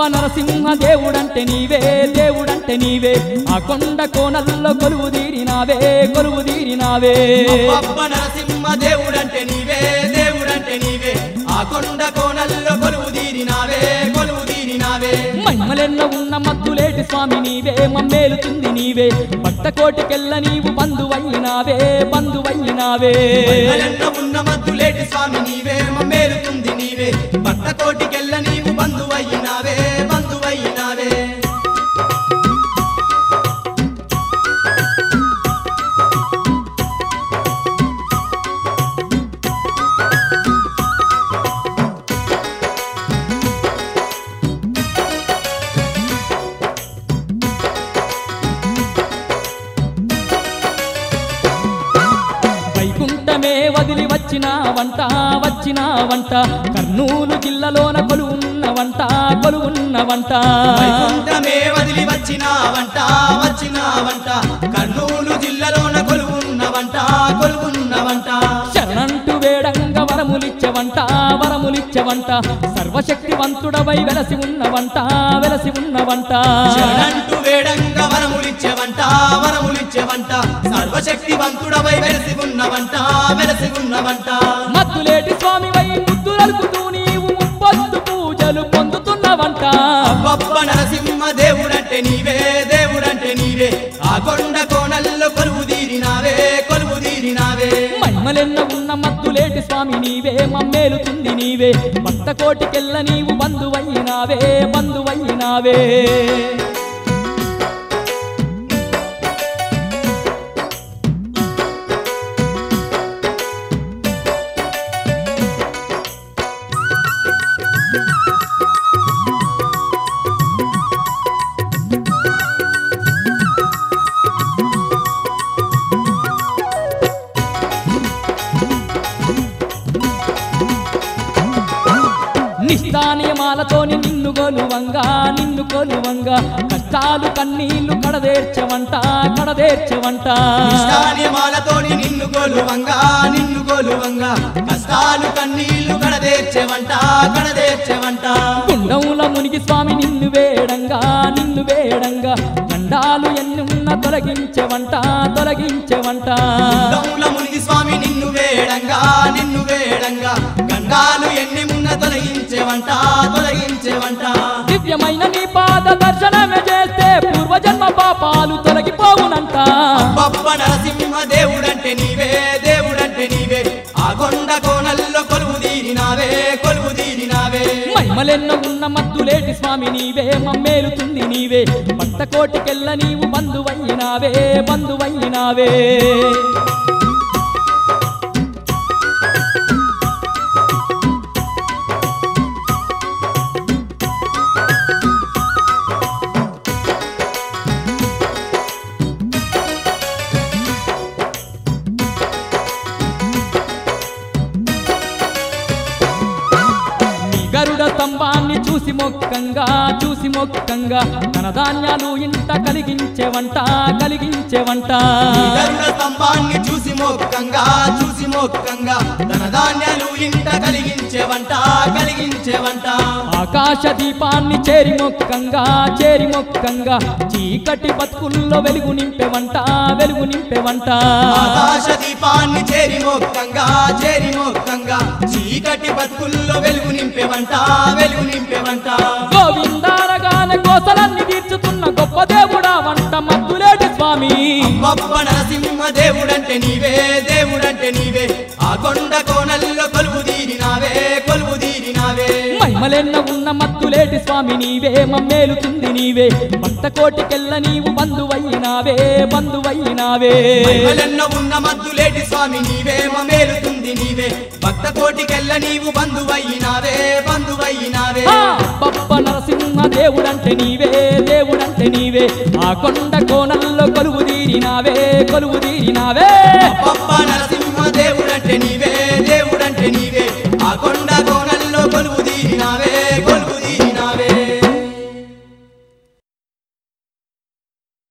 నరసింహ దేవుడంటే నీవే దేవుడంటే నీవే ఆ కొండ కోనల్లో కొలువు తీరినావే కొలువు తీరినావే అబ్బ నరసింహ దేవుడంటే నీవే దేవుడంటే నీవే ఆ కొండ కోనల్లో కొలువు తీరినావే కొలువు తీరినావే మహిమలెన్న ఉన్న మద్దులేటి స్వామి నీవే మమ్మేలుతుంది నీవే భక్త కోటికెళ్ళ నీవు బంధువయ్యినావే బంధువయ్యినావే మహిమలెన్న ఉన్న మద్దులేటి స్వామి నీవే మమ్మేలుతుంది నీవే భక్త కోటికెళ్ళ నీవు బంధువయ్యినావే బంధువయ్యినావే వైకుంఠమే వదిలి వచ్చిన వంట వచ్చిన వంట కర్నూలు జిల్లాలోన కొలువున్న వంట కొలువున్న వంట వైకుంఠమే వదిలి వచ్చిన వంట వచ్చిన వంట కర్నూలు జిల్లాలోన కొలువున్న వంట కొలువున్న వంట శరణంటు వేడంగా వరములిచ్చవంట వరములిచ్చవంట సర్వశక్తివంతుడవై వెలసి ఉన్నవంట వెలసి ఉన్నవంట శరణంటూ వేడంగా వరములిచ్చేవంట వరములిచ్చేవంట సర్వశక్తివంతుడవై వెలసి ఉన్నవంట వెలసి ఉన్నవంట మద్దులేటి స్వామివై ముద్దులరుకుతూ నీవు ముప్పొద్దు పూజలు పొందుతున్నవంట అబ్బబ్బ నరసింహ దేవుడంటే నీవే దేవుడంటే నీవే ఆ కొండ కోనల్లో కొలువు తీరినావే కొలువు తీరినావే మహిమలెన్న ఉన్న మద్దులేటి స్వామి నీవే మమ్మేలుతుంది నీవే భక్త కోటికెళ్ళ నీవు బంధువయ్యినావే బంధువయ్యినావే నిష్ఠానియమాలతోని నిన్ను కొలువంగా నిన్ను కొలువంగా కష్టాలు కన్నీళ్లు కడదేర్చవంట కడదేర్చవంట నిష్ఠానియమాలతోని నిన్ను కొలువంగా నిన్ను కొలువంగా కష్టాలు కన్నీళ్లు కడదేర్చేవంట కడదేర్చేవంట గుండముల మునిగి స్వామి నిన్ను వేడంగా నిన్ను వేడంగా గండాలు ఎన్నున్న తొలగించవంట తొలగించవంట దమ్ముల మునిగి స్వామి నిన్ను వేడంగా నిన్ను వేడంగా గంగాలు ఎన్ని మున్న తొలగించేవంట తొలగించేవంట దివ్యమైన నీ పాద దర్శనమే చేస్తే పూర్వజన్మ పాపాలు తొలగిపోవునంట బొప్ప నరసింహ దేవుడంటే నీవే దేవుడంటే నీవే ఆ కొండ కోనల్లో కొలువు తీరినావే కొలువు తీరినావే మహిమలెన్న ఉన్న మద్దులేటి స్వామి నీవే మమ్మేలుతుంది నీవే భక్త కోటికెళ్ళ నీవు బంధువయ్యినావే బంధువయ్యినావే నీ గరుడ స్తంభాన్ని చూసి మొక్కంగా చూసి మొక్కంగా తన ధాన్యాలు ఇంత కలిగించేవంట కలిగించేవంట గరుడ స్తంభాన్ని చూసి మొక్కంగా చూసి మొక్కంగా ధన ధాన్యాలు ఇంట కలిగించేవంట కలిగించేవంట ఆకాశ దీపాన్ని చేరి మొక్కంగా చేరి మొక్కంగా చీకటి బతుకుల్లో వెలుగు నింపెవంట వెలుగు నింపెవంట ఆకాశ దీపాన్ని చేరి మొక్కంగా చేరి మొక్కంగా చీకటి బతుకుల్లో వెలుగు నింపేవంట వెలుగు నింపేవంట గోవిందారగాన కోసలన్నీ తీర్చుతున్న గొప్ప దేవుడా వంట మద్దులేటి స్వామి గొప్ప నరసింహ దేవుడంటే నీవే దేవుడంటే నీవే ఆ కొండ కోనల్లో కొలువు తీరినావే కొలువు తీరినావే మహిమలెన్న ఉన్న మత్తులేటి స్వామి నీవే మమ్మేలుతుంది నీవే భక్త కోటికెళ్ళ నీవు బంధువయ్యినావే బంధువయ్యినావే మహిమలెన్న ఉన్న మద్దులేటి స్వామి నీవే మమేలుతుంది నీవే భక్త కోటికెళ్ళ నీవు బంధువయ్యినావే బంధువయ్యినావే ఆ, బప్ప నరసింహ దేవుడంటే నీవే దేవుడంటే నీవే ఆ కొండ కోనల్లో కొలువు తీరినావే కొలువు తీరినావే పప్ప నరసింహ దేవుడంటే నీవే దేవుడంటే నీవే ఆ కొండ